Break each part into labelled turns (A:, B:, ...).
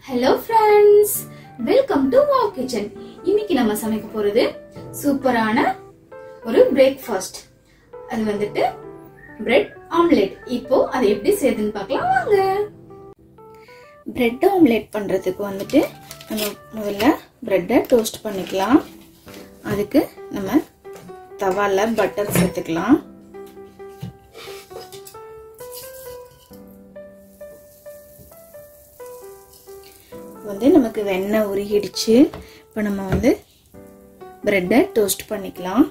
A: hello friends welcome to wow kitchen இன்னைக்கு நம்ம சமைக்க போறது சூப்பரான ஒரு பிரேக்ஃபாஸ்ட் அது வந்துட்டு பிரெட் ஆம்லெட் இப்போ அதை எப்படி செய்யுதுன்னு பார்க்கலாம் வாங்க பிரெட் ஆம்லெட் பண்றதுக்கு வந்துட்டு நம்ம முதல்ல பிரெட்டை டோஸ்ட் பண்ணிக்கலாம் அதுக்கு நம்ம தவால பட்டர் சேர்த்துக்கலாம் வந்து நமக்கு வெண்ணெய் உருகிடுச்சு இப்போ நம்ம வந்து பிரெட்டை டோஸ்ட் பண்ணிக்கலாம்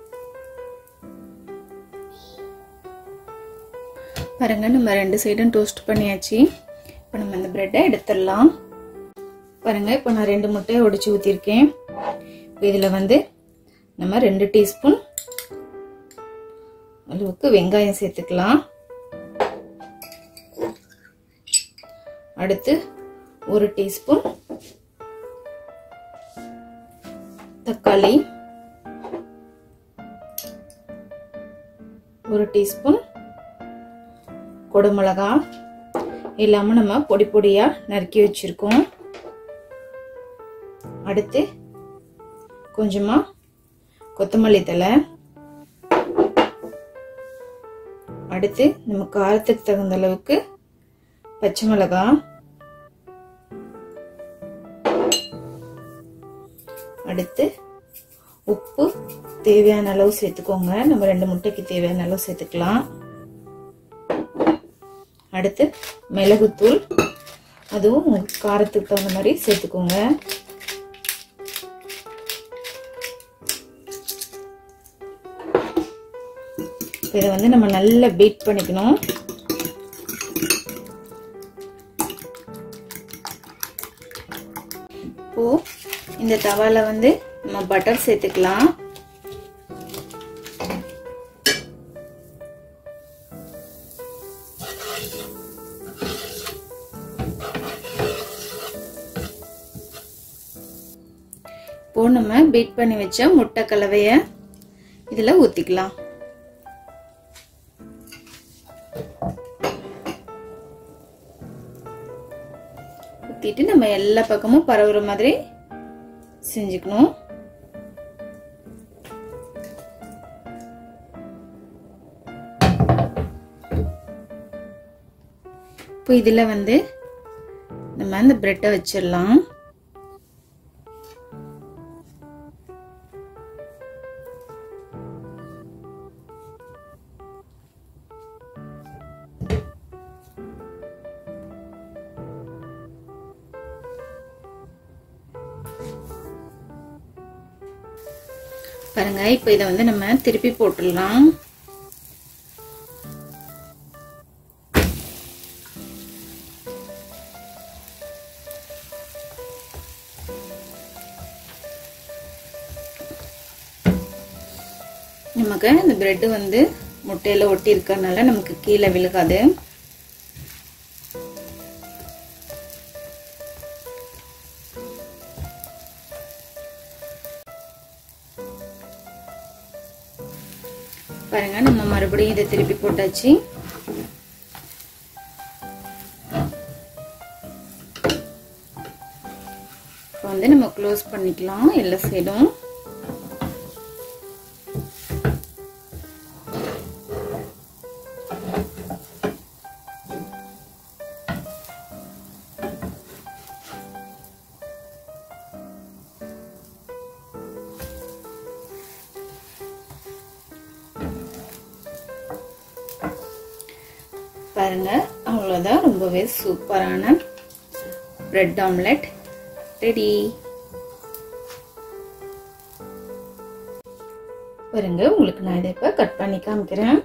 A: பாருங்க நம்ம ரெண்டு சைடும் டோஸ்ட் பண்ணியாச்சு இப்போ நம்ம இந்த பிரெட்டை எடுத்துடலாம் பாருங்க இப்போ நான் ரெண்டு முட்டையை உடைச்சு ஊற்றிருக்கேன் இதில் வந்து நம்ம ரெண்டு டீஸ்பூன் அளவுக்கு வெங்காயம் சேர்த்துக்கலாம் அடுத்து ஒரு டீஸ்பூன் தக்காளி ஒரு டீஸ்பூன் குடமிளகா எல்லாமே நம்ம பொடி பொடியாக நறுக்கி வச்சுருக்கோம் அடுத்து கொஞ்சமாக கொத்தமல்லி தலை அடுத்து நம்ம காரத்துக்கு தகுந்த அளவுக்கு பச்சை மிளகாய் அடுத்து உப்பு தேவையான அளவு சேர்த்துக்கோங்க நம்ம ரெண்டு முட்டைக்கு தேவையான அளவு சேர்த்துக்கலாம் அடுத்து மிளகுத்தூள் அதுவும் காரத்துக்கு தகுந்த மாதிரி சேர்த்துக்கோங்க இதை வந்து நம்ம நல்லா பீட் பண்ணிக்கணும் இப்போ இந்த தவால வந்து நம்ம பட்டர் சேர்த்துக்கலாம் இப்போ நம்ம பீட் பண்ணி வச்ச முட்டை கலவைய இதுல ஊத்திக்கலாம் ஊத்திட்டு நம்ம எல்லா பக்கமும் பரவுற மாதிரி செஞ்சுக்கணும் இப்போ இதில் வந்து நம்ம அந்த பிரெட்டை வச்சிடலாம் பாருங்க இப்போ இதை வந்து நம்ம திருப்பி போட்டுடலாம் நமக்கு இந்த பிரெட் வந்து முட்டையில ஒட்டி இருக்கறனால நமக்கு கீழே விழுகாது பாருங்க நம்ம மறுபடியும் இதை திருப்பி போட்டாச்சு இப்போ வந்து நம்ம க்ளோஸ் பண்ணிக்கலாம் எல்லா சைடும் பாருங்க அவ்வளோதான் ரொம்பவே சூப்பரான பிரெட் ஆம்லெட் ரெடி பாருங்க உங்களுக்கு நான் இதை இப்போ கட் பண்ணி காமிக்கிறேன்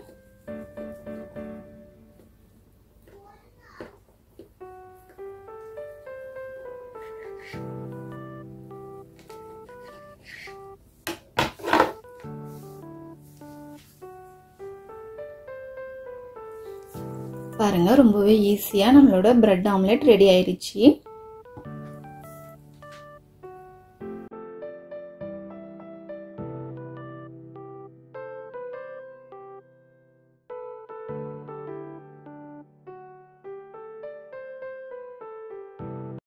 A: பாருங்க ரொம்பவே ஈஸியாக நம்மளோட பிரெட் ஆம்லெட் ரெடி ஆயிடுச்சு